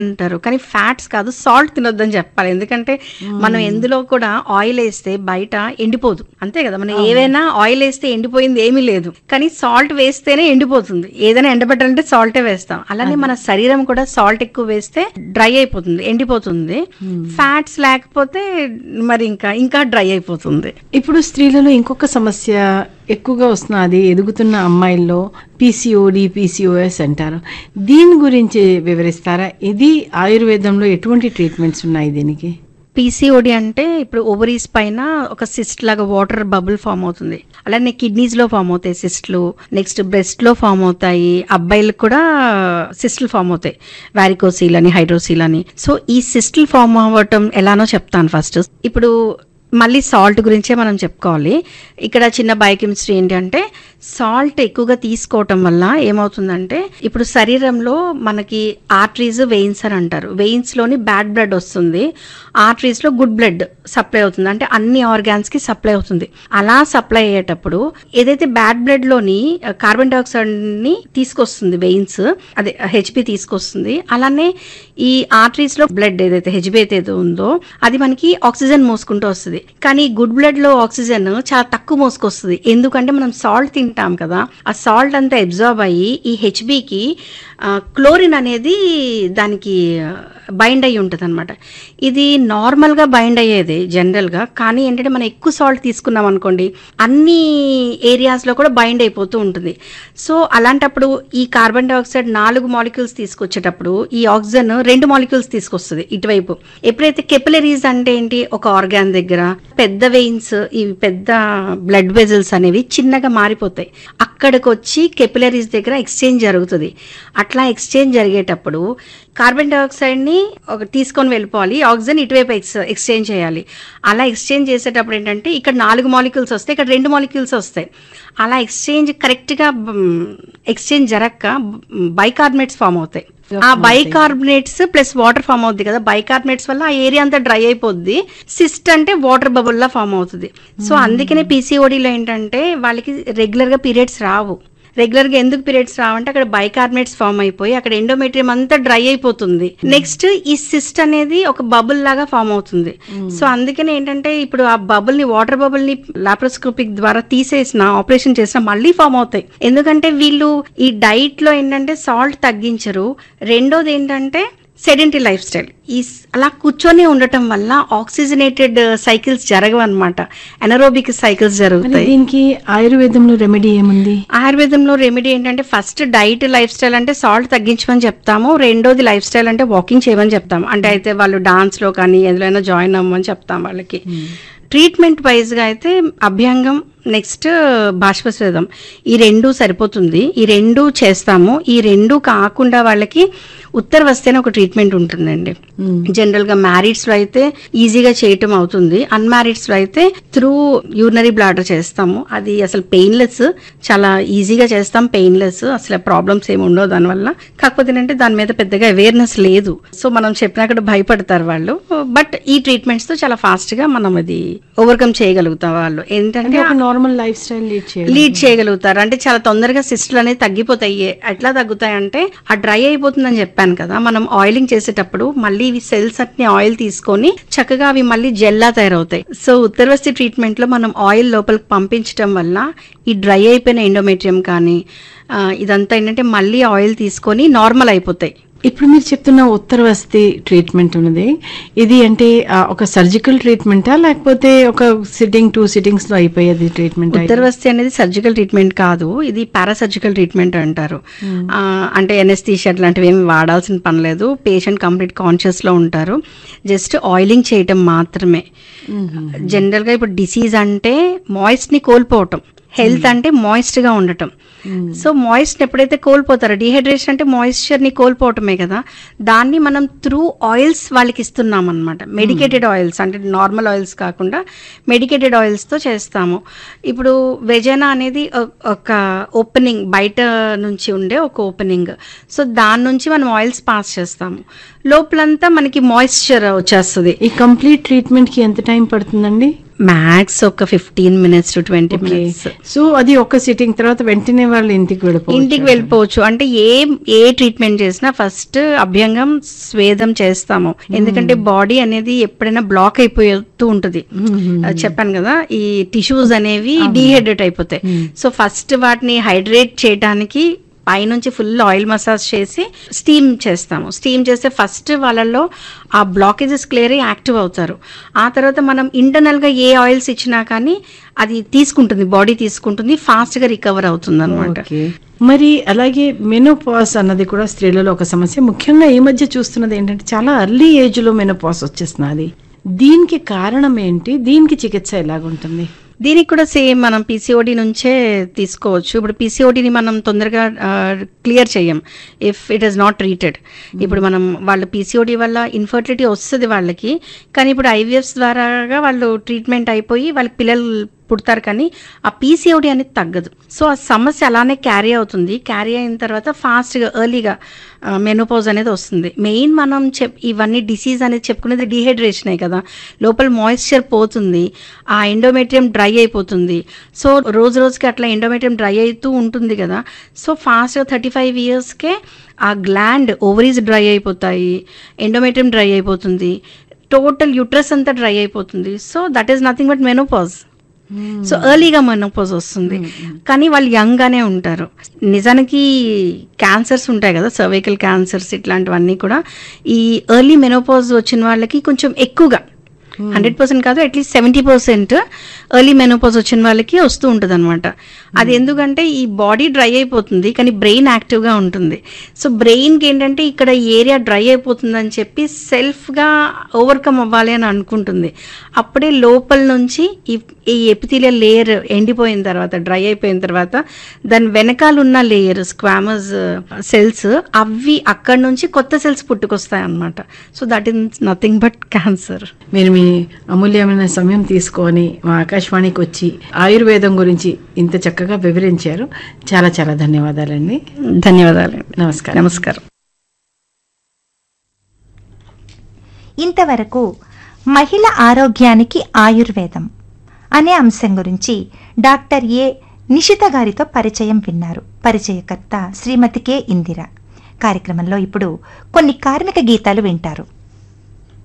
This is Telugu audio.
అంటారు కానీ ఫ్యాట్స్ కాదు సాల్ట్ తినొద్దని చెప్పాలి ఎందుకంటే మనం ఎందులో కూడా ఆయిల్ వేస్తే బయట ఎండిపోదు అంతే కదా మనం ఏవైనా ఆయిల్ వేస్తే ఎండిపోయింది ఏమీ లేదు కానీ సాల్ట్ వేస్తేనే ఎండిపోతుంది ఏదైనా ఎండబెట్టాలంటే సాల్టే వేస్తాం అలానే మన శరీరం కూడా సాల్ట్ ఎక్కువ వేస్తే డ్రై అయిపోతుంది ఎండిపోతుంది ఫ్యాట్స్ లేకపోతే మరి ఇంకా ఇంకా డ్రై అయిపోతుంది ఇప్పుడు స్త్రీలలో ఇంకొక సమస్య ఎక్కువగా వస్తున్నది ఎదుగుతున్న అమ్మాయిల్లో పీసీఓడి పీసీఓఎస్ అంటారు దీని గురించి వివరిస్తారా ఇది ఆయుర్వేదంలో ఎటువంటి ట్రీట్మెంట్స్ ఉన్నాయి దీనికి పీసీఓడి అంటే ఇప్పుడు ఓవరీస్ పైన ఒక సిస్ట్ లాగా వాటర్ బబుల్ ఫామ్ అవుతుంది అలానే కిడ్నీస్ లో ఫామ్ అవుతాయి సిస్ట్లు నెక్స్ట్ బ్రెస్ట్ లో ఫామ్ అవుతాయి అబ్బాయిలకు కూడా సిస్ట్లు ఫామ్ అవుతాయి వారికోసీల్ అని హైడ్రోసీల్ అని సో ఈ సిస్ట్లు ఫామ్ అవ్వటం ఎలానో చెప్తాను ఫస్ట్ ఇప్పుడు మళ్ళీ సాల్ట్ గురించే మనం చెప్పుకోవాలి ఇక్కడ చిన్న బయోకెమిస్ట్రీ ఏంటి అంటే సాల్ట్ ఎక్కువగా తీసుకోవటం వల్ల ఏమవుతుందంటే ఇప్పుడు శరీరంలో మనకి ఆర్టరీస్ వెయిన్స్ అని అంటారు వెయిన్స్ లోని బ్యాడ్ బ్లడ్ వస్తుంది ఆర్టరీస్ లో గుడ్ బ్లడ్ సప్లై అవుతుంది అంటే అన్ని ఆర్గాన్స్ కి సప్లై అవుతుంది అలా సప్లై అయ్యేటప్పుడు ఏదైతే బ్యాడ్ బ్లడ్ లోని కార్బన్ డైఆక్సైడ్ ని తీసుకొస్తుంది వెయిన్స్ అదే హెచ్పి తీసుకొస్తుంది అలానే ఈ ఆర్టరీస్ లో బ్లడ్ ఏదైతే హెచ్బి అయితే ఉందో అది మనకి ఆక్సిజన్ మోసుకుంటూ వస్తుంది కానీ గుడ్ బ్లడ్ లో ఆక్సిజన్ చాలా తక్కువ మోసుకొస్తుంది ఎందుకంటే మనం సాల్ట్ తింటాం కదా ఆ సాల్ట్ అంతా అబ్జార్బ్ అయ్యి ఈ హెచ్బికి క్లోరిన్ అనేది దానికి బైండ్ అయ్యి ఉంటుంది అనమాట ఇది నార్మల్గా బైండ్ అయ్యేది జనరల్గా కానీ ఏంటంటే మనం ఎక్కువ సాల్ట్ తీసుకున్నాం అనుకోండి అన్ని ఏరియాస్లో కూడా బైండ్ అయిపోతూ ఉంటుంది సో అలాంటప్పుడు ఈ కార్బన్ డైఆక్సైడ్ నాలుగు మాలిక్యూల్స్ తీసుకొచ్చేటప్పుడు ఈ ఆక్సిజన్ రెండు మాలిక్యూల్స్ తీసుకొస్తుంది ఇటువైపు ఎప్పుడైతే కెపిలరీస్ అంటే ఏంటి ఒక ఆర్గాన్ దగ్గర పెద్ద వెయిన్స్ ఈ పెద్ద బ్లడ్ వెజల్స్ అనేవి చిన్నగా మారిపోతాయి అక్కడికి వచ్చి కెపిలరీస్ దగ్గర ఎక్స్చేంజ్ జరుగుతుంది అట్లా ఎక్స్చేంజ్ జరిగేటప్పుడు కార్బన్ డైఆక్సైడ్ ని ఒక తీసుకొని వెళ్ళిపోవాలి ఆక్సిజన్ ఇటువైపు ఎక్స్ ఎక్స్చేంజ్ చేయాలి అలా ఎక్స్చేంజ్ చేసేటప్పుడు ఏంటంటే ఇక్కడ నాలుగు మాలిక్యూల్స్ వస్తాయి ఇక్కడ రెండు మాలిక్యూల్స్ వస్తాయి అలా ఎక్స్చేంజ్ కరెక్ట్గా ఎక్స్చేంజ్ జరగక బైకార్బనేట్స్ ఫామ్ అవుతాయి ఆ బైకార్బనేట్స్ ప్లస్ వాటర్ ఫామ్ అవుద్ది కదా బైకార్బనేట్స్ వల్ల ఆ ఏరియా అంతా డ్రై అయిపోద్ది సిస్ట్ అంటే వాటర్ బబుల్ లా ఫామ్ అవుతుంది సో అందుకనే పీసీఓడిలో ఏంటంటే వాళ్ళకి రెగ్యులర్ గా పీరియడ్స్ రావు రెగ్యులర్ గా ఎందుకు పీరియడ్స్ రావంటే అక్కడ బైకార్బనేట్స్ ఫామ్ అయిపోయి అక్కడ ఎండోమెట్రియం అంతా డ్రై అయిపోతుంది నెక్స్ట్ ఈ సిస్ట్ అనేది ఒక బబుల్ లాగా ఫామ్ అవుతుంది సో అందుకనే ఏంటంటే ఇప్పుడు ఆ బబుల్ ని వాటర్ బబుల్ ని లాప్రోస్కోపిక్ ద్వారా తీసేసిన ఆపరేషన్ చేసిన మళ్ళీ ఫామ్ అవుతాయి ఎందుకంటే వీళ్ళు ఈ డైట్ లో ఏంటంటే సాల్ట్ తగ్గించరు రెండోది ఏంటంటే సెడెంటరీ లైఫ్ స్టైల్ ఈ స్- అలా కూర్చొని ఉండటం వల్ల ఆక్సిజనేటెడ్ సైకిల్స్ జరగవు అనమాట ఎనరోబిక్ సైకిల్స్ మరి జరుగుతాయి దీనికి ఆయుర్వేదంలో రెమెడీ ఏముంది ఆయుర్వేదంలో రెమెడీ ఏంటంటే ఫస్ట్ డైట్ లైఫ్ స్టైల్ అంటే సాల్ట్ తగ్గించమని చెప్తాము రెండోది లైఫ్ స్టైల్ అంటే వాకింగ్ చేయమని చెప్తాము అంటే అయితే వాళ్ళు డాన్స్ లో కానీ ఎందులోనైనా జాయిన్ అవ్వమని చెప్తాం వాళ్ళకి ట్రీట్మెంట్ వైజ్ గా అయితే అభ్యంగం నెక్స్ట్ బాష్పస్వేదం ఈ రెండు సరిపోతుంది ఈ రెండు చేస్తాము ఈ రెండు కాకుండా వాళ్ళకి ఉత్తర వస్తేనే ఒక ట్రీట్మెంట్ ఉంటుందండి జనరల్ గా మ్యారీడ్స్ లో అయితే ఈజీగా చేయటం అవుతుంది అన్మ్యారీడ్స్ లో అయితే త్రూ యూరినరీ బ్లాడర్ చేస్తాము అది అసలు పెయిన్లెస్ చాలా ఈజీగా చేస్తాం పెయిన్లెస్ అసలు ప్రాబ్లమ్స్ ఏమి ఉండవు దానివల్ల కాకపోతే ఏంటంటే దాని మీద పెద్దగా అవేర్నెస్ లేదు సో మనం చెప్పినా కూడా భయపడతారు వాళ్ళు బట్ ఈ ట్రీట్మెంట్స్ తో చాలా ఫాస్ట్ గా మనం అది ఓవర్కమ్ చేయగలుగుతాం వాళ్ళు అంటే ఏంటంటే ఒక నార్మల్ లైఫ్ స్టైల్ లీడ్ చేయాలి లీడ్ చేయగలుగుతారు అంటే చాలా తొందరగా సిస్టులు అనేవి తగ్గిపోతాయి ఎట్లా తగ్గుతాయి అంటే ఆ డ్రై అయిపోతుందని చెప్పాను కదా మనం ఆయిలింగ్ చేసేటప్పుడు మళ్ళీ ఇవి సెల్స్ అట్ని ఆయిల్ తీసుకొని చక్కగా అవి మళ్ళీ జెల్లా తయారవుతాయి సో ఉత్తరవస్తి ట్రీట్మెంట్ లో మనం ఆయిల్ లోపలికి పంపించడం వల్ల ఈ డ్రై అయిపోయిన ఎండోమెట్రియం కానీ ఆ, ఇదంతా ఏంటంటే మళ్ళీ ఆయిల్ తీసుకొని నార్మల్ అయిపోతాయి ఇప్పుడు మీరు చెప్తున్న ఉత్తరవస్తి ట్రీట్మెంట్ ఉన్నది ఇది అంటే ఆ, ఒక సర్జికల్ ట్రీట్మెంటా లేకపోతే ఒక సిట్టింగ్ టూ సిట్టింగ్స్ లో అయిపోయేది ట్రీట్మెంట్ ఉత్తరవస్తి అనేది సర్జికల్ ట్రీట్మెంట్ కాదు ఇది పారాసర్జికల్ ట్రీట్మెంట్ అంటారు ఆ, అంటే ఎనెస్థీషియా అట్లాంటివి ఏమి వాడాల్సిన పని లేదు పేషెంట్ కంప్లీట్ కాన్షియస్ లో ఉంటారు జస్ట్ ఆయిలింగ్ చేయటం మాత్రమే జనరల్ గా ఇప్పుడు డిసీజ్ అంటే మాయిస్ట్ ని కోల్పోవటం హెల్త్ అంటే మాయిస్ట్ గా ఉండటం సో మాయిస్ట్ ఎప్పుడైతే కోల్పోతారో డిహైడ్రేషన్ అంటే మాయిశ్చర్ ని కోల్పోవటమే కదా దాన్ని మనం త్రూ ఆయిల్స్ వాళ్ళకి ఇస్తున్నాం అనమాట మెడికేటెడ్ ఆయిల్స్ అంటే నార్మల్ ఆయిల్స్ కాకుండా మెడికేటెడ్ ఆయిల్స్ తో చేస్తాము ఇప్పుడు వెజనా అనేది ఒ- ఒక ఓపెనింగ్ బయట నుంచి ఉండే ఒక ఓపెనింగ్ సో దాని నుంచి మనం ఆయిల్స్ పాస్ చేస్తాము లోపలంతా మనకి మాయిశ్చర్ వచ్చేస్తుంది ఈ కంప్లీట్ ట్రీట్మెంట్ కి ఎంత టైం పడుతుందండి మ్యాక్స్ ఒక fifteen minutes to twenty minutes so అది ఒక సిట్టింగ్ తర్వాత వెంటనే వాళ్ళు ఇంటికి వెళ్ళిపోవచ్చు ఇంటికి వెళ్ళిపోవచ్చు అంటే ఏ ఏ ట్రీట్మెంట్ చేసినా ఫస్ట్ అభ్యంగం స్వేదం చేస్తాము ఎందుకంటే బాడీ అనేది ఎప్పుడైనా బ్లాక్ అయిపోతూ ఉంటుంది అది చెప్పాను కదా ఈ టిష్యూస్ అనేవి డీహైడ్రేట్ అయిపోతాయి సో ఫస్ట్ వాటిని హైడ్రేట్ చేయడానికి పైనుంచి ఫుల్ ఆయిల్ మసాజ్ చేసి స్టీమ్ చేస్తాము స్టీమ్ చేస్తే ఫస్ట్ వాళ్ళల్లో ఆ బ్లాకేజెస్ క్లియర్ అయ్యి యాక్టివ్ అవుతారు ఆ తర్వాత మనం ఇంటర్నల్గా ఏ ఆయిల్స్ ఇచ్చినా కానీ అది తీసుకుంటుంది బాడీ తీసుకుంటుంది ఫాస్ట్గా రికవర్ అవుతుంది అనమాట ఓకే మరి అలాగే మెనోపాస్ అన్నది కూడా స్త్రీలలో ఒక సమస్య ముఖ్యంగా ఈ మధ్య చూస్తున్నది ఏంటంటే చాలా అర్లీ ఏజ్ లో మెనోపాస్ వచ్చేస్తున్నది దీనికి కారణం ఏంటి దీనికి చికిత్స ఎలాగుంటుంది దీనికి కూడా సేమ్ మనం పీసీఓడి నుంచే తీసుకోవచ్చు ఇప్పుడు పీసీఓడిని మనం తొందరగా క్లియర్ చేయం if it is not treated ఇప్పుడు మనం వాళ్ళ పీసీఓడి వల్ల ఇన్ఫర్టిలిటీ వస్తుంది వాళ్ళకి కానీ ఇప్పుడు ఐవీఎఫ్స్ ద్వారాగా వాళ్ళు ట్రీట్మెంట్ అయిపోయి వాళ్ళకి పిల్లలు పుడతారు కానీ ఆ పీసీఓడి అనేది తగ్గదు సో ఆ సమస్య అలానే క్యారీ అవుతుంది క్యారీ అయిన తర్వాత ఫాస్ట్గా ఎర్లీగా మెనోపాజ్ అనేది వస్తుంది మెయిన్ మనం చెప్ ఇవన్నీ డిసీజ్ అనేది చెప్పుకునేది డీహైడ్రేషనే కదా లోపల మాయిశ్చర్ పోతుంది ఆ ఎండోమెట్రియం డ్రై అయిపోతుంది సో రోజు రోజుకి అట్లా ఎండోమెట్రియం డ్రై అవుతూ ఉంటుంది కదా సో ఫాస్ట్గా థర్టీ ఫైవ్ ఇయర్స్కే ఆ గ్లాండ్ ఓవరీస్ డ్రై అయిపోతాయి ఎండోమెట్రియం డ్రై అయిపోతుంది టోటల్ యూట్రస్ అంతా డ్రై అయిపోతుంది so that is nothing but menopause so ఎర్లీగా మెనోపాజ్ వస్తుంది కానీ వాళ్ళు యంగ్ గానే ఉంటారు నిజానికి క్యాన్సర్స్ ఉంటాయి కదా సర్వైకల్ క్యాన్సర్స్ ఇట్లాంటివన్నీ కూడా ఈ ఎర్లీ మెనోపాజ్ వచ్చిన వాళ్ళకి కొంచెం ఎక్కువగా హండ్రెడ్ పర్సెంట్ కాదు at least seventy percent early menopause వచ్చిన వాళ్ళకి వస్తూ ఉంటుంది అనమాట అది ఎందుకంటే ఈ బాడీ డ్రై అయిపోతుంది కానీ బ్రెయిన్ యాక్టివ్గా ఉంటుంది సో బ్రెయిన్కి ఏంటంటే ఇక్కడ ఏరియా డ్రై అయిపోతుందని చెప్పి సెల్ఫ్గా ఓవర్కమ్ అవ్వాలి అని అనుకుంటుంది అప్పుడే లోపల నుంచి ఈ ఈ ఎపిథీలియల్ లేయర్ ఎండిపోయిన తర్వాత డ్రై అయిపోయిన తర్వాత దాని వెనకాల ఉన్న లేయర్ స్క్వామస్ సెల్స్ అవి అక్కడ నుంచి కొత్త సెల్స్ పుట్టుకొస్తాయి అన్నమాట so that is nothing but cancer మీరు మీ అమూల్యమైన సమయం తీసుకొని మా ఆకాశవాణికి వచ్చి ఆయుర్వేదం గురించి ఇంత చక్కగా వివరించారు చాలా చాలా ధన్యవాదాలండి ధన్యవాదాలు నమస్కారం నమస్కారం ఇంతవరకు మహిళ ఆరోగ్యానికి ఆయుర్వేదం అనే అంశం గురించి డాక్టర్ ఏ నిషిత గారితో పరిచయం విన్నారు పరిచయకర్త శ్రీమతి కె ఇందిర కార్యక్రమంలో ఇప్పుడు కొన్ని కార్మిక గీతాలు వింటారు